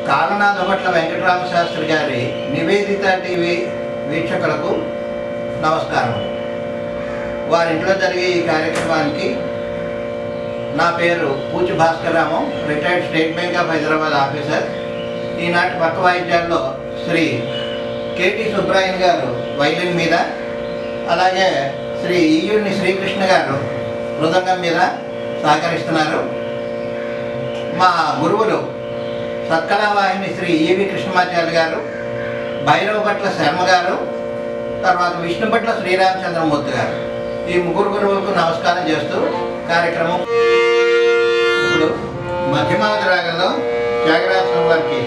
కాలనాథభట్ల వెంకటరామ శాస్త్రి గారి నివేదిత టీవీ వీక్షకులకు నమస్కారం వారి ఇంట్లో జరిగే ఈ కార్యక్రమానికి నా పేరు Poochi Bhaskararamu retired state bank of Hyderabad officer ఈనాటి పక్క వాయిద్యాల్లో శ్రీ కేటి సుబ్రాయన్ గారు వైలిన్ మీద అలాగే శ్రీ ఈయుడిని శ్రీకృష్ణ గారు మృదంగం మీద సహకరిస్తున్నారు మా గురువులు సత్కళావాహిని శ్రీ ఈవి కృష్ణమాచార్య గారు భైరవపట్ల శర్మ గారు తర్వాత విష్ణుపట్ల శ్రీరామచంద్రమూర్తి గారు ఈ ముగ్గురు గురువులకు నమస్కారం చేస్తూ కార్యక్రమం ఇప్పుడు మధ్యమాది రాగంలో త్యాగరాజస్వామి వారికి